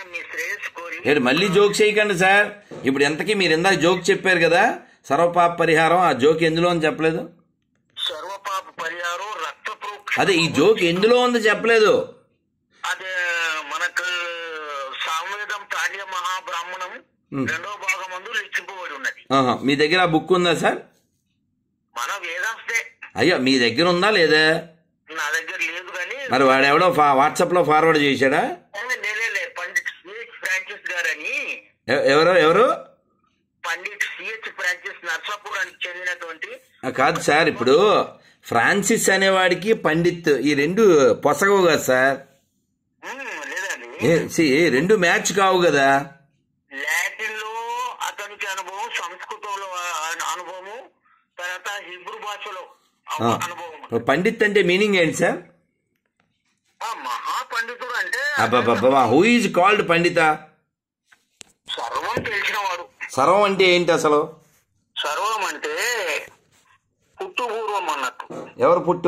మీ శ్రేయస్ కోరి ఏడు మళ్ళీ జోక్ చేయకండి సార్ ఇప్పుడు ఎంతకీ మీరు ఇందాక జోక్ చెప్పారు కదా సర్వపాప పరిహారం ఆ జోక్ ఎందులో అని చెప్పలేదు సర్వపాప పరిహారం రక్త ప్రోక్ష అదే ఈ జోక్ ఎందులో ఉంది చెప్పలేదు అదే మనకు సామవేదం తాళ్య మహాబ్రాహ్మణం రెండో భాగం మందు లిఖింపబడి ఉన్నది ఆహా, మీ దగ్గర ఆ బుక్ ఉందా సార్ మన వేదాంతే అయ్యో మీ దగ్గర ఉందా లేదా నా దగ్గర లేదు కానీ మరి వాడెవడో ఫా వాట్సాప్లో ఫార్వర్డ్ చేశాడా నేనే పండిట్ సిహెచ్ ఫ్రాన్సిస్ గారని ఎ- ఎవరు ఎవరు పండిట్ సిహెచ్ ఫ్రాన్సిస్ నర్సాపురానికి చెందినటువంటి ఆ, కాదు సార్ ఇప్పుడు ఫ్రాన్సిస్ అనేవాడికి పండిత్ ఈ రెండు పొసగవు కదా సార్ ఉమ్, లేదండి ఏ, సి- ఏ, రెండు మ్యాచ్ కావు కదా లాటిన్ లో అతనికి అనుభవం సంస్కృతంలో అ- అనుభవము తర్వాత హిబ్రూ భాషలో ఆ, అనుభవం ఇప్పుడు పండిత్ అంటే మీనింగ్ ఏంటి సార్ ఆ మహాపండితుడు అంటే అబ్బాబ్బా హూ ఈజ్ కాల్డ్ పండిత సర్వం తెలిసినవాడు సర్వం అంటే ఏంటి అసలు సర్వం అంటే పుట్టుపూర్వం అన్నట్టు ఎవరు పుట్టు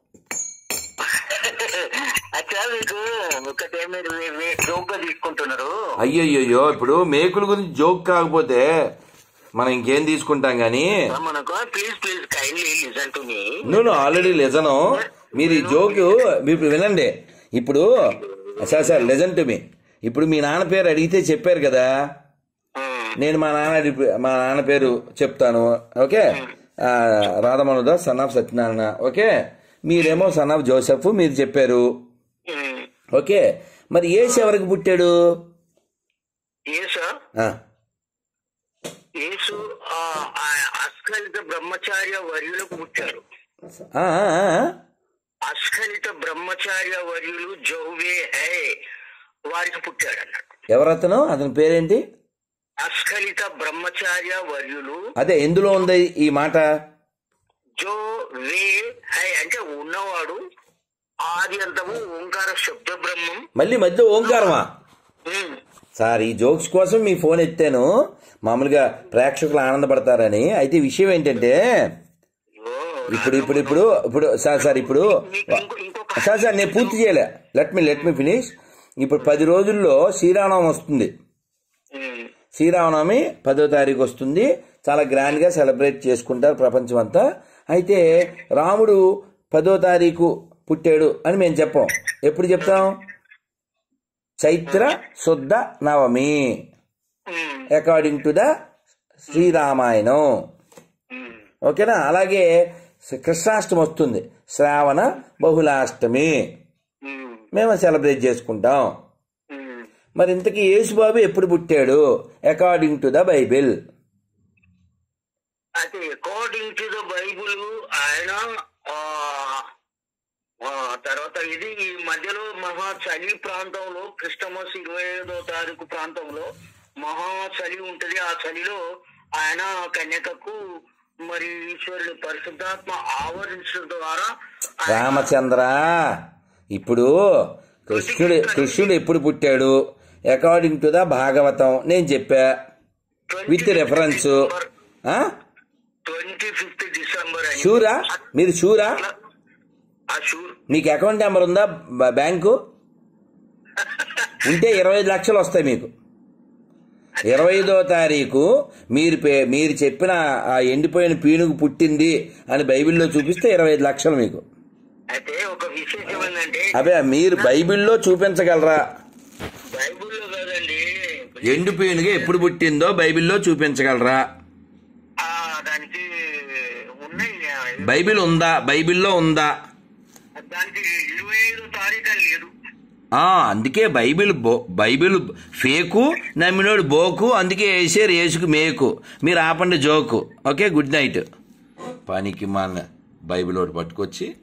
అచ్చా మీకు ఒకటే మీరు జోక్గా తీసుకుంటున్నారు అయ్యయ్యో ఇప్పుడు మేకుల గురించి జోక్ కాకపోతే మనం ఇంకేం తీసుకుంటాం గానీ మనకు please please kindly listen to me నేను ఆల్రెడీ లెజను మీరు ఈ జోక్ మీరు వినండి ఇప్పుడు sir sir listen to me ఇప్పుడు మీ నాన్న పేరు అడిగితే చెప్పారు కదా నేను మా నాన్న అడిగి- మా నాన్న పేరు చెప్తాను ఓకే ఆ, రాధమనుద సన్ ఆఫ్ సత్యనారాయణ ఓకే మీరేమో సన్ ఆఫ్ జోసెఫ్ మీరు చెప్పారు ఓకే మరి ఏసు ఎవరికి పుట్టాడు ఏసా ఆ, యేసు ఆ, ఆ అస్ఖలిత బ్రహ్మచార్య వర్యులకు పుట్టాడు ఆ, ఆ, ఆ, అస్ఖలిత బ్రహ్మచార్య వర్యులు జౌవే హై వారికి పుట్టాడు అన్నట్టు ఎవరతను అతని పేరేంటి అస్ఖలిత బ్రహ్మచార్య వర్యులు అదే ఎందులో ఉంది ఈ మాట జో వే హై అంటే ఉన్నవాడు ఆది అంతము ఓంకార శబ్ద బ్రహ్మం మళ్ళీ మధ్య ఓంకారమా ఉమ్. సార్ ఈ జోక్స్ కోసం మీ ఫోన్ ఎత్తాను మామూలుగా ప్రేక్షకులు ఆనందపడతారని అయితే విషయం ఏంటంటే ఓ, ఇప్పుడు ఇప్పుడు ఇప్పుడు ఇప్పుడు సార్ సార్ ఇప్పుడు మీకు ఇంకో- ఇంకొక సార్ సార్ నేను పూర్తి చేయలే let me let me finish ఇప్పుడు పది రోజుల్లో శ్రీరామనవమి వస్తుంది ఉమ్. శ్రీరామనవమి పదో తారీఖు వస్తుంది చాలా గ్రాండ్ గా సెలబ్రేట్ చేసుకుంటారు ప్రపంచం అంతా అయితే రాముడు పదో తారీఖు పుట్టాడు అని మేము చెప్పాం ఎప్పుడు చెప్తాం చైత్ర శుద్ధ నవమి um. According to the Sri Ramayanam um. ఓకేనా అలాగే కృష్ణాష్టమి వస్తుంది శ్రావణ బహుళాష్టమి ఉమ్. మేము సెలబ్రేట్ చేసుకుంటాం ఉమ్. మరి ఇంతకీ యేసుబాబు ఎప్పుడు పుట్టాడు అకార్డింగ్ టు ద బైబిల్ అయితే అకార్డింగ్ టు ద బైబుల్ ఆయన ఆ, ఆ, తర్వాత ఇది ఈ మధ్యలో మహా చలి ప్రాంతంలో క్రిస్టమస్ ఇరవై ఐదో తారీఖు ప్రాంతంలో మహా చలి ఉంటది ఆ చలిలో ఆయన కన్యకకు మరి ఈశ్వరుని పరిశుద్ధాత్మ ఆవరించడం ద్వారా ఆయన రామచంద్ర ఇప్పుడు కృష్ణుడు కృష్ణుడు ఎప్పుడు పుట్టాడు అకార్డింగ్ టు ద భాగవతం నేను చెప్పా with reference twenty fifth December అని షూరా మీరు షూరా ఆ షూర్ మీకు అకౌంట్ నెంబర్ ఉందా బ- బ్యాంకు ఉంటే ఇరవై ఐదు లక్షలు వస్తాయి మీకు ఇరవై ఐదో తారీఖు మీరు పే- మీరు చెప్పిన ఆ ఎండిపోయిన పీనుగు పుట్టింది అని బైబిల్లో చూపిస్తే ఇరవై ఐదు లక్షలు మీకు అయితే ఒక విశేషం ఏంటంటే అదే మీరు బైబిల్లో చూపించగలరా బైబిల్లో కాదండి ఎండు పీనుగు ఎప్పుడు పుట్టిందో బైబిల్లో చూపించగలరా ఆ దానికి ఉన్నాయి బైబిల్ ఉందా బైబిల్లో ఉందా దానికి ఇరవై ఐదో తారీఖు అని లేదు ఆ అందుకే బైబిల్ బో బైబిల్ ఫేకు నమ్మినోడు బోకు అందుకే వేసారు ఏసుకు మేకు మీరు ఆపండి జోకు ఓకే గుడ్ నైట్ పనికి మా బైబిల్ ఒకటి పట్టుకొచ్చి